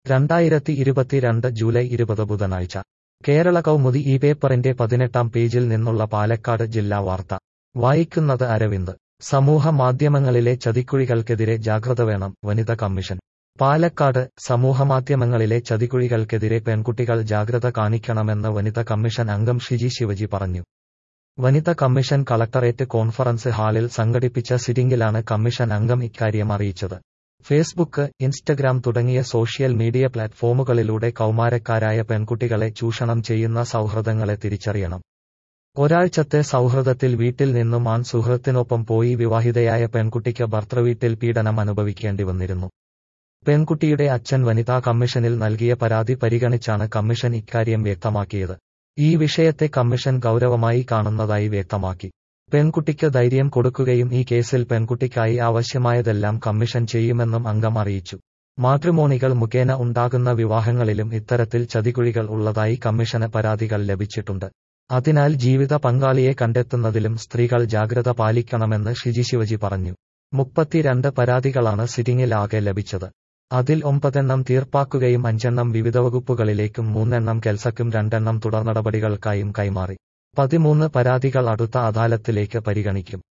രണ്ടായിരത്തി ഇരുപത്തിരണ്ട് ജൂലൈ ഇരുപത് ബുധനാഴ്ച കേരള കൗമുദി ഈ പേപ്പറിന്റെ പതിനെട്ടാം പേജിൽ നിന്നുള്ള പാലക്കാട് ജില്ലാ വാർത്ത വായിക്കുന്നത് അരവിന്ദ് സമൂഹ മാധ്യമങ്ങളിലെ ചതിക്കുഴികൾക്കെതിരെ ജാഗ്രത വേണം വനിത കമ്മീഷൻ പാലക്കാട് സമൂഹമാധ്യമങ്ങളിലെ ചതിക്കുഴികൾക്കെതിരെ പെൺകുട്ടികൾ ജാഗ്രത കാണിക്കണമെന്ന് വനിത കമ്മീഷൻ അംഗം ഷിജി ശിവജി പറഞ്ഞു വനിത കമ്മീഷൻ കളക്ടറേറ്റ് കോൺഫറൻസ് ഹാളിൽ സംഘടിപ്പിച്ച സിറ്റിംഗിലാണ് കമ്മീഷൻ അംഗം ഇക്കാര്യം അറിയിച്ചത് ഫേസ്ബുക്ക് ഇൻസ്റ്റഗ്രാം തുടങ്ങിയ സോഷ്യൽ മീഡിയ പ്ലാറ്റ്ഫോമുകളിലൂടെ കൗമാരക്കാരായ പെൺകുട്ടികളെ ചൂഷണം ചെയ്യുന്ന സൗഹൃദങ്ങളെ തിരിച്ചറിയണം ഒരാഴ്ചത്തെ സൗഹൃദത്തിൽ വീട്ടിൽ നിന്നും ആൺ സുഹൃത്തിനൊപ്പം പോയി വിവാഹിതയായ പെൺകുട്ടിക്ക് ഭർത്തൃവീട്ടിൽ പീഡനം അനുഭവിക്കേണ്ടി വന്നിരുന്നു പെൺകുട്ടിയുടെ അച്ഛൻ വനിതാ കമ്മീഷനിൽ നൽകിയ പരാതി പരിഗണിച്ചാണ് കമ്മീഷൻ ഇക്കാര്യം വ്യക്തമാക്കിയത് ഈ വിഷയത്തെ കമ്മീഷൻ ഗൗരവമായി കാണുന്നതായി വ്യക്തമാക്കി പെൺകുട്ടിക്ക് ധൈര്യം കൊടുക്കുകയും ഈ കേസിൽ പെൺകുട്ടിക്കായി ആവശ്യമായതെല്ലാം കമ്മീഷൻ ചെയ്യുമെന്നും അംഗം അറിയിച്ചു മാട്രിമോണികൾ മുഖേന ഉണ്ടാകുന്ന വിവാഹങ്ങളിലും ഇത്തരത്തിൽ ചതികുഴികൾ ഉള്ളതായി കമ്മീഷന് പരാതികൾ ലഭിച്ചിട്ടുണ്ട് അതിനാൽ ജീവിത പങ്കാളിയെ കണ്ടെത്തുന്നതിലും സ്ത്രീകൾ ജാഗ്രത പാലിക്കണമെന്ന് ഷിജി ശിവജി പറഞ്ഞു മുപ്പത്തിരണ്ട് പരാതികളാണ് സിറ്റിംഗിൽ ആകെ ലഭിച്ചത് അതിൽ ഒമ്പതെണ്ണം തീർപ്പാക്കുകയും അഞ്ചെണ്ണം വിവിധ വകുപ്പുകളിലേക്കും മൂന്നെണ്ണം കെൽസക്കും രണ്ടെണ്ണം തുടർ നടപടികൾക്കായും കൈമാറി പതിമൂന്ന് പരാതികൾ അടുത്ത അദാലത്തിലേക്ക് പരിഗണിക്കും